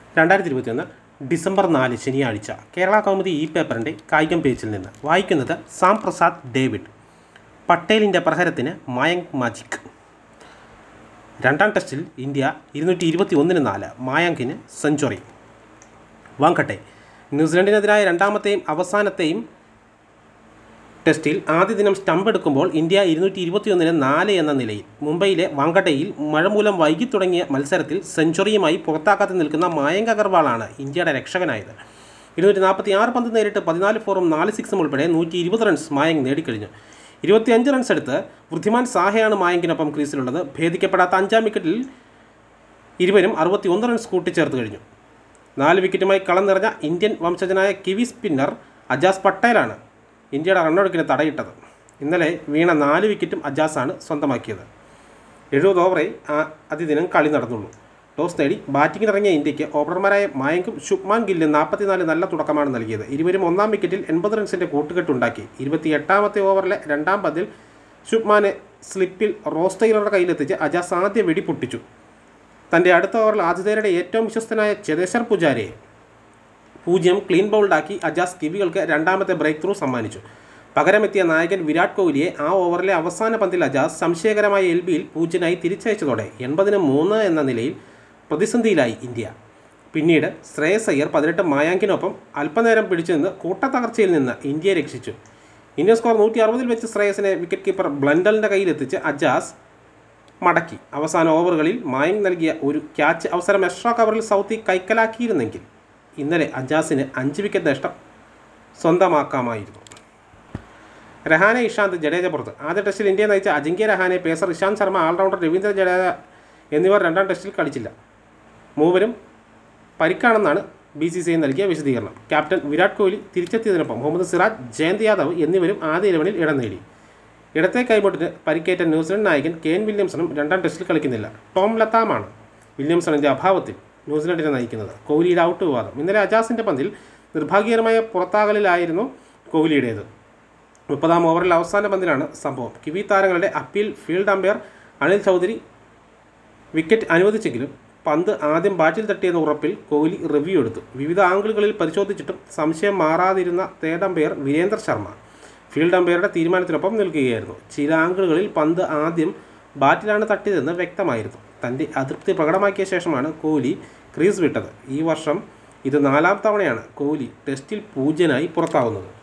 രണ്ടായിരത്തി ഇരുപത്തിയൊന്ന് ഡിസംബർ നാല് ശനിയാഴ്ച കേരള കൗമുദി ഈ പേപ്പറിൻ്റെ കായികം പേജിൽ നിന്ന് വായിക്കുന്നത് സാം പ്രസാദ് ഡേവിഡ് പട്ടേലിൻ്റെ പ്രഹരത്തിന് മായങ്ക് മാജിക് രണ്ടാം ടെസ്റ്റിൽ ഇന്ത്യ ഇരുന്നൂറ്റി ഇരുപത്തി ഒന്നിന് നാല് മായങ്കിന് സെഞ്ചുറി വാങ്കട്ടെ ന്യൂസിലൻഡിനെതിരായ രണ്ടാമത്തെയും അവസാനത്തെയും ടെസ്റ്റിൽ ആദ്യ ദിനം സ്റ്റംപ് എടുക്കുമ്പോൾ ഇന്ത്യ ഇരുന്നൂറ്റി ഇരുപത്തിയൊന്നിന് നാല് എന്ന നിലയിൽ മുംബൈയിലെ വാങ്കട്ടയിൽ മഴ മൂലം വൈകി തുടങ്ങിയ മത്സരത്തിൽ സെഞ്ചുറിയുമായി പുറത്താക്കാതെ നിൽക്കുന്ന മായങ്ക് അഗർവാളാണ് ഇന്ത്യയുടെ രക്ഷകനായത് ഇരുന്നൂറ്റി നാൽപ്പത്തി ആറ് പന്ത് നേരിട്ട് പതിനാല് ഫോറും നാല് സിക്സും ഉൾപ്പെടെ നൂറ്റി ഇരുപത് റൺസ് മായങ്ക് നേടിക്കഴിഞ്ഞു ഇരുപത്തിയഞ്ച് റൺസ് എടുത്ത് വൃദ്ധിമാൻ സാഹയാണ് മായങ്കിനൊപ്പം ക്രീസിലുള്ളത് ഭേദിക്കപ്പെടാത്ത അഞ്ചാം വിക്കറ്റിൽ ഇരുവരും അറുപത്തി ഒന്ന് റൺസ് കൂട്ടിച്ചേർത്ത് കഴിഞ്ഞു നാല് വിക്കറ്റുമായി കളം നിറഞ്ഞ ഇന്ത്യൻ വംശജനായ കിവി സ്പിന്നർ അജാസ് പട്ടേലാണ് ഇന്ത്യയുടെ റണ്ണൊഴുക്കിന് തടയിട്ടത് ഇന്നലെ വീണ നാല് വിക്കറ്റും അജാസാണ് സ്വന്തമാക്കിയത് എഴുപത് ഓവറേ ആ അതിദിനം കളി നടന്നുള്ളൂ ടോസ് നേടി ബാറ്റിങ്ങിനിറങ്ങിയ ഇന്ത്യക്ക് ഓപ്പണർമാരായ മായങ്കും ശുഭ്മാൻ ഗില്ലും നാൽപ്പത്തിനാല് നല്ല തുടക്കമാണ് നൽകിയത് ഇരുവരും ഒന്നാം വിക്കറ്റിൽ എൺപത് റൺസിൻ്റെ കൂട്ടുകെട്ടുണ്ടാക്കി ഇരുപത്തി എട്ടാമത്തെ ഓവറിലെ രണ്ടാം പന്തിൽ ശുഭ്മാനെ സ്ലിപ്പിൽ റോസ് ടൈലറുടെ കയ്യിലെത്തിച്ച് അജാസ് ആദ്യ വെടി പൊട്ടിച്ചു തൻ്റെ അടുത്ത ഓവറിൽ ആതിഥേയരുടെ ഏറ്റവും വിശ്വസ്തനായ ചെതേശ്വർ പുജാരയെ പൂജ്യം ക്ലീൻ ബൗൾഡാക്കി അജാസ് കിവികൾക്ക് രണ്ടാമത്തെ ബ്രേക്ക് ത്രൂ സമ്മാനിച്ചു പകരമെത്തിയ നായകൻ വിരാട് കോഹ്ലിയെ ആ ഓവറിലെ അവസാന പന്തിൽ അജാസ് സംശയകരമായ എൽ ബിയിൽ പൂജ്യനായി തിരിച്ചയച്ചതോടെ എൺപതിന് മൂന്ന് എന്ന നിലയിൽ പ്രതിസന്ധിയിലായി ഇന്ത്യ പിന്നീട് ശ്രേയസ് അയ്യർ പതിനെട്ട് മായാങ്കിനൊപ്പം അല്പനേരം പിടിച്ചു നിന്ന് കൂട്ടത്തകർച്ചയിൽ നിന്ന് ഇന്ത്യയെ രക്ഷിച്ചു ഇന്ത്യൻ സ്കോർ നൂറ്റി അറുപതിൽ വെച്ച് ശ്രേയസിനെ വിക്കറ്റ് കീപ്പർ ബ്ലണ്ടലിൻ്റെ കയ്യിലെത്തിച്ച് അജാസ് മടക്കി അവസാന ഓവറുകളിൽ മായങ് നൽകിയ ഒരു ക്യാച്ച് അവസരം എക്സ്ട്രാ കവറിൽ സൗത്തി കൈക്കലാക്കിയിരുന്നെങ്കിൽ ഇന്നലെ അജാസിന് അഞ്ച് വിക്കറ്റ് നഷ്ടം സ്വന്തമാക്കാമായിരുന്നു രഹാനെ ഇഷാന്ത് ജഡേജ പുറത്ത് ആദ്യ ടെസ്റ്റിൽ ഇന്ത്യയെ നയിച്ച അജിങ്ക്യ രഹാനെ പേസർ ഇഷാന്ത് ശർമ്മ ഓൾറൗണ്ടർ രവീന്ദ്ര ജഡേജ എന്നിവർ രണ്ടാം ടെസ്റ്റിൽ കളിച്ചില്ല മൂവരും പരിക്കാണെന്നാണ് ബി സി സി ഐ നൽകിയ വിശദീകരണം ക്യാപ്റ്റൻ വിരാട് കോഹ്ലി തിരിച്ചെത്തിയതിനൊപ്പം മുഹമ്മദ് സിറാജ് ജയന്ത് യാദവ് എന്നിവരും ആദ്യ ഇലവനിൽ ഇടം നേടി ഇടത്തെ കൈമുട്ടിന് പരിക്കേറ്റ ന്യൂസിലൻഡ് നായകൻ കെൻ വില്യംസണും രണ്ടാം ടെസ്റ്റിൽ കളിക്കുന്നില്ല ടോം ലത്താമാണ് വില്യംസണിൻ്റെ അഭാവത്തിൽ ന്യൂസിലൻഡിനെ നയിക്കുന്നത് കോഹ്ലിയുടെ ഔട്ട് വിവാദം ഇന്നലെ അജാസിൻ്റെ പന്തിൽ നിർഭാഗ്യകരമായ പുറത്താകലിലായിരുന്നു കോഹ്ലിയുടേത് മുപ്പതാം ഓവറിൽ അവസാന പന്തിലാണ് സംഭവം കിവി താരങ്ങളുടെ appeal field umpire Anil Chaudhary wicket അനുവദിച്ചെങ്കിലും പന്ത് ആദ്യം ബാറ്റിൽ തട്ടിയെന്ന ഉറപ്പിൽ കോഹ്ലി റിവ്യൂ എടുത്തു വിവിധ ആംഗിളുകളിൽ പരിശോധിച്ചിട്ടും സംശയം മാറാതിരുന്ന third umpire Virender Sharma field അമ്പയറുടെ തീരുമാനത്തിനൊപ്പം നിൽക്കുകയായിരുന്നു ചില ആംഗിളുകളിൽ പന്ത് ആദ്യം ബാറ്റിലാണ് തട്ടിയതെന്ന് വ്യക്തമായിരുന്നു തൻ്റെ അതൃപ്തി പ്രകടമാക്കിയ ശേഷമാണ് കോഹ്ലി ക്രീസ് വിട്ടത് ഈ വർഷം ഇത് നാലാം തവണയാണ് കോഹ്ലി ടെസ്റ്റിൽ പൂജ്യനായി പുറത്താവുന്നത്